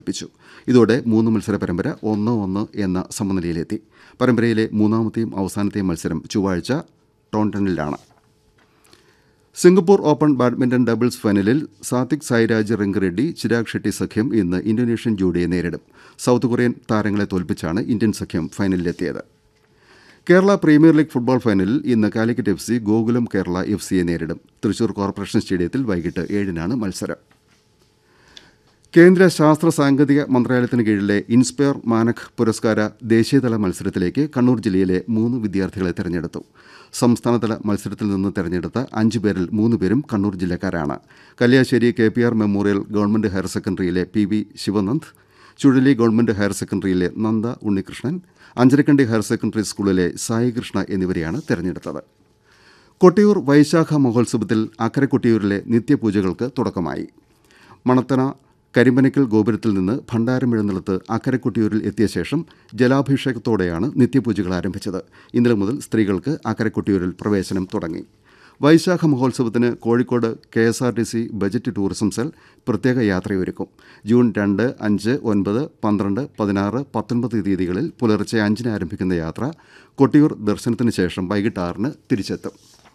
പ്പിച്ചു ഇതോടെ മൂന്ന് മത്സര പരമ്പര ഒന്ന് ഒന്ന് എന്ന സമനിലയിലെത്തി പരമ്പരയിലെ മൂന്നാമത്തെയും അവസാനത്തെയും മത്സരം ചൊവ്വാഴ്ച ടോണ്ടണിലാണ് സിംഗപ്പൂർ ഓപ്പൺ ബാഡ്മിന്റൺ ഡബിൾസ് ഫൈനലിൽ സാത്വിക് സായിരാജ് റിങ്കറെഡ്ഡി ചിരാഗ് ഷെട്ടി സഖ്യം ഇന്ന് ഇന്തോനേഷ്യൻ ജോഡിയെ നേരിടും സൌത്ത് കൊറിയൻ താരങ്ങളെ തോൽപ്പിച്ചാണ് ഇന്ത്യൻ സഖ്യം ഫൈനലിലെത്തിയത് കേരള പ്രീമിയർ ലീഗ് ഫുട്ബോൾ ഫൈനലിൽ ഇന്ന് Calicut F C Gokulam Kerala F സിയെ നേരിടും തൃശൂർ കോർപ്പറേഷൻ സ്റ്റേഡിയത്തിൽ വൈകിട്ട് ഏഴിനാണ് മത്സരം കേന്ദ്ര ശാസ്ത്ര സാങ്കേതിക മന്ത്രാലയത്തിന് കീഴിലെ ഇൻസ്പയർ മാനക് പുരസ്കാര ദേശീയതല മത്സരത്തിലേക്ക് കണ്ണൂർ ജില്ലയിലെ മൂന്ന് വിദ്യാർത്ഥികളെ തെരഞ്ഞെടുത്തു സംസ്ഥാനതല മത്സരത്തിൽ നിന്ന് തെരഞ്ഞെടുത്ത അഞ്ചു പേരിൽ മൂന്ന് പേരും കണ്ണൂർ ജില്ലക്കാരാണ് Kalliasseri K P R memorial government higher സെക്കൻഡറിയിലെ P V Sivanand Chuzhali government higher സെക്കൻഡറിയിലെ നന്ദ ഉണ്ണികൃഷ്ണൻ അഞ്ചരക്കണ്ടി ഹയർ സെക്കൻഡറി സ്കൂളിലെ സായികൃഷ്ണ എന്നിവരെയാണ് തെരഞ്ഞെടുത്തത് കൊട്ടിയൂർ വൈശാഖ മഹോത്സവത്തിൽ അക്കരെ കൊട്ടിയൂരിലെ നിത്യപൂജകൾക്ക് തുടക്കമായി മണത്തണ കരിമ്പനക്കൽ ഗോപുരത്തിൽ നിന്ന് ഭണ്ഡാരം എഴുന്നള്ളത്ത് അക്കരെ കൊട്ടിയൂരിൽ എത്തിയ ശേഷം ജലാഭിഷേകത്തോടെയാണ് നിത്യപൂജകൾ ആരംഭിച്ചത് ഇന്നലെ മുതൽ സ്ത്രീകൾക്ക് അക്കരെ കൊട്ടിയൂരിൽ പ്രവേശനം തുടങ്ങി വൈശാഖ മഹോത്സവത്തിന് Kozhikode K S R T C budget tourism cell പ്രത്യേക യാത്രയൊരുക്കും ജൂൺ രണ്ട് അഞ്ച് ഒൻപത് പന്ത്രണ്ട് പതിനാറ് പത്തൊൻപത് തീയതികളിൽ പുലർച്ചെ അഞ്ചിന് ആരംഭിക്കുന്ന യാത്ര കൊട്ടിയൂർ ദർശനത്തിന് ശേഷം വൈകിട്ട് ആറിന് തിരിച്ചെത്തും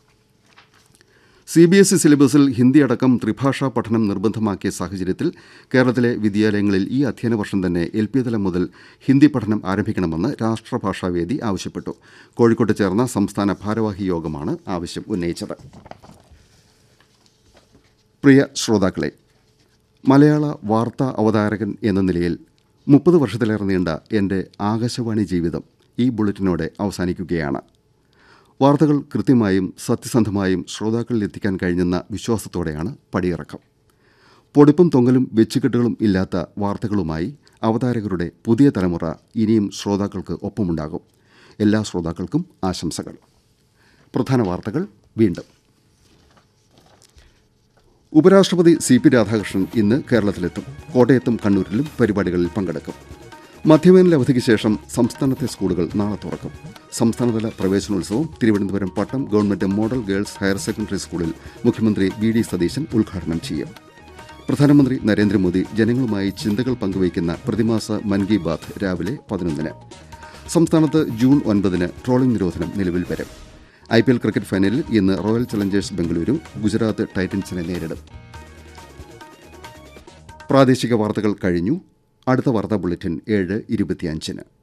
സി ബി എസ് ഇ സിലബസിൽ ഹിന്ദി അടക്കം ത്രിഭാഷാ പഠനം നിർബന്ധമാക്കിയ സാഹചര്യത്തിൽ കേരളത്തിലെ വിദ്യാലയങ്ങളിൽ ഈ അധ്യയന വർഷം തന്നെ എൽ പി തലം മുതൽ ഹിന്ദി പഠനം ആരംഭിക്കണമെന്ന് രാഷ്ട്രഭാഷാവേദി ആവശ്യപ്പെട്ടു കോഴിക്കോട്ട് ചേർന്ന സംസ്ഥാന ഭാരവാഹി യോഗമാണ് ആവശ്യം ഉന്നയിച്ചത് പ്രിയ ശ്രോതാക്കളെ മലയാള വാർത്താ അവതാരകൻ എന്ന നിലയിൽ മുപ്പത് വർഷത്തിലേറെ നീണ്ട എൻ്റെ ആകാശവാണി ജീവിതം ഈ ബുള്ളറ്റിനോടെ അവസാനിക്കുകയാണ് വാർത്തകൾ കൃത്യമായും സത്യസന്ധമായും ശ്രോതാക്കളിൽ എത്തിക്കാൻ കഴിഞ്ഞെന്ന വിശ്വാസത്തോടെയാണ് പടിയിറക്കം പൊടിപ്പും തൊങ്ങലും വെച്ചുകെട്ടുകളും ഇല്ലാത്ത വാർത്തകളുമായി അവതാരകരുടെ പുതിയ തലമുറ ഇനിയും ശ്രോതാക്കൾക്ക് ഒപ്പമുണ്ടാകും എല്ലാ ശ്രോതാക്കൾക്കും ആശംസകൾ പ്രധാന വാർത്തകൾ വീണ്ടും ഉപരാഷ്ട്രപതി സി പി രാധാകൃഷ്ണൻ ഇന്ന് കേരളത്തിലെത്തും കോട്ടയത്തും കണ്ണൂരിലും പരിപാടികളിൽ പങ്കെടുക്കും മധ്യവേനൽ അവധിക്ക് ശേഷം സംസ്ഥാനത്തെ സ്കൂളുകൾ നാളെ തുറക്കും സംസ്ഥാനതല പ്രവേശനോത്സവം Thiruvananthapuram Pattom government model girls higher secondary സ്കൂളിൽ മുഖ്യമന്ത്രി വി ഡി സതീശൻ ഉദ്ഘാടനം ചെയ്യും പ്രധാനമന്ത്രി നരേന്ദ്രമോദി ജനങ്ങളുമായി ചിന്തകൾ പങ്കുവയ്ക്കുന്ന പ്രതിമാസ മൻ കി ബാത് രാവിലെ പതിനൊന്നിന് സംസ്ഥാനത്ത് ജൂൺ ഒൻപതിന് ട്രോളിംഗ് നിരോധനം നിലവിൽ വരും ഐ പി എൽ ക്രിക്കറ്റ് ഫൈനലിൽ ഇന്ന് റോയൽ ചലഞ്ചേഴ്സ് ബംഗളൂരു ഗുജറാത്ത് ടൈറ്റൻസിനെ നേരിടും പ്രാദേശിക വാർത്തകൾ കഴിഞ്ഞു അടുത്ത വാർത്താ ബുള്ളറ്റിൻ ഏഴ് ഇരുപത്തിയഞ്ചിന്